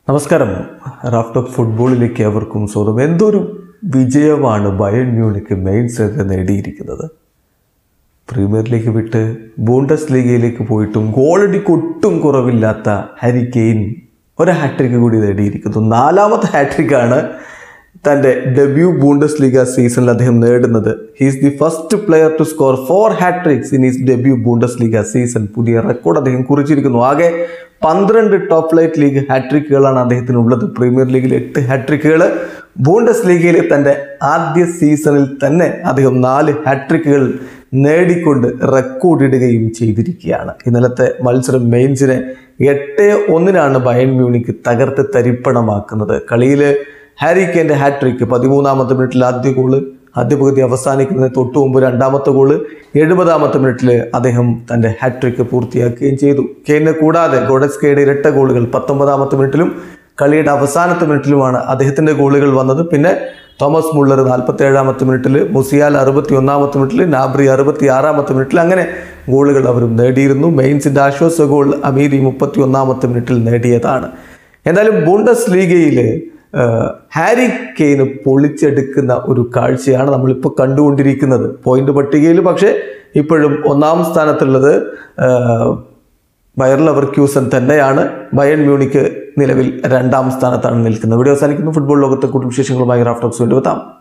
നമസ്കാരം റാഫ്റ്റോക്ക് ഫുട്ബോളിലേക്ക് അവർക്കും സ്വാഗതം എന്തൊരു വിജയമാണ് ബയൺ മ്യൂണിക്ക് മെയിൻസൊക്കെ നേടിയിരിക്കുന്നത് പ്രീമിയർ ലീഗ് വിട്ട് ബൂണ്ടസ് ലീഗയിലേക്ക് പോയിട്ടും ഗോളടിക്ക് ഒട്ടും കുറവില്ലാത്ത ഹാരി കെയിൻ ഒരു ഹാട്രിക്ക് കൂടി നേടിയിരിക്കുന്നു നാലാമത്തെ ഹാട്രിക്കാണ് തൻ്റെ ഡെബ്യൂ ബൂണ്ടസ് ലീഗ സീസണിൽ അദ്ദേഹം നേടുന്നത് he's the first player to score four hattricks in his debut Bundesliga season പുതിയ റെക്കോർഡ് അദ്ദേഹം കുറിച്ചിരിക്കുന്നു ആകെ പന്ത്രണ്ട് ടോപ്പ് ഫ്ലൈറ്റ് ലീഗ് ഹാട്രിക്കുകളാണ് അദ്ദേഹത്തിനുള്ളത് പ്രീമിയർ ലീഗിൽ എട്ട് ഹാട്രിക്കുകൾ ബൂണ്ടസ് ലീഗയിലെ തൻ്റെ ആദ്യ സീസണിൽ തന്നെ അദ്ദേഹം നാല് ഹാട്രിക്കുകൾ നേടിക്കൊണ്ട് റെക്കോർഡ് ഇടുകയും ചെയ്തിരിക്കുകയാണ് ഇന്നലത്തെ മത്സരം മെയിൻസിനെ എട്ട് ഒന്നിനാണ് ബയൺ മ്യൂണിക്ക് തകർത്ത് തരിപ്പണമാക്കുന്നത് കളിയിൽ ഹാരി കെൻ്റെ ഹാട്രിക്ക് പതിമൂന്നാമത്തെ മിനിറ്റിൽ ആദ്യ ഗോള് ആദ്യ പകുതി അവസാനിക്കുന്നതിന് തൊട്ടു മുമ്പ് രണ്ടാമത്തെ ഗോള് എഴുപതാമത്തെ മിനിറ്റിൽ അദ്ദേഹം തൻ്റെ ഹാട്രിക്ക് പൂർത്തിയാക്കുകയും ചെയ്തു കെയിനെ കൂടാതെ ഗോഡസ്കയുടെ ഇരട്ട ഗോളുകൾ പത്തൊമ്പതാമത്തെ മിനിറ്റിലും കളിയുടെ അവസാനത്തെ മിനിറ്റിലുമാണ് അദ്ദേഹത്തിൻ്റെ ഗോളുകൾ വന്നത് പിന്നെ തോമസ് മുള്ളർ നാൽപ്പത്തി ഏഴാമത്തെ മിനിറ്റിൽ മുസിയാൽ അറുപത്തി ഒന്നാമത്തെ മിനിറ്റിൽ നാബ്രി അറുപത്തി ആറാമത്തെ മിനിറ്റിൽ അങ്ങനെ ഗോളുകൾ അവരും നേടിയിരുന്നു മെയിൻസിൻ്റെ ആശ്വാസ ഗോൾ അമീരി മുപ്പത്തി ഒന്നാമത്തെ മിനിറ്റിൽ നേടിയതാണ് എന്തായാലും ബുണ്ടസ് ലീഗയിൽ ഹാരി കെയിന് പൊളിച്ചെടുക്കുന്ന ഒരു കാഴ്ചയാണ് നമ്മളിപ്പോൾ കണ്ടുകൊണ്ടിരിക്കുന്നത് പോയിന്റ് പട്ടികയിൽ പക്ഷേ ഇപ്പോഴും ഒന്നാം സ്ഥാനത്തുള്ളത് ബയർ ലവർക്യൂസൻ തന്നെയാണ് ബയൺ മ്യൂണിക്ക് നിലവിൽ രണ്ടാം സ്ഥാനത്താണ് നിൽക്കുന്നത് വീഡിയോ അവസാനിക്കുന്നു ഫുട്ബോൾ ലോകത്തെ കൂടുതൽ വിശേഷങ്ങളുമായി റാഫ്റ്റോക്സ് വേണ്ടി എത്താം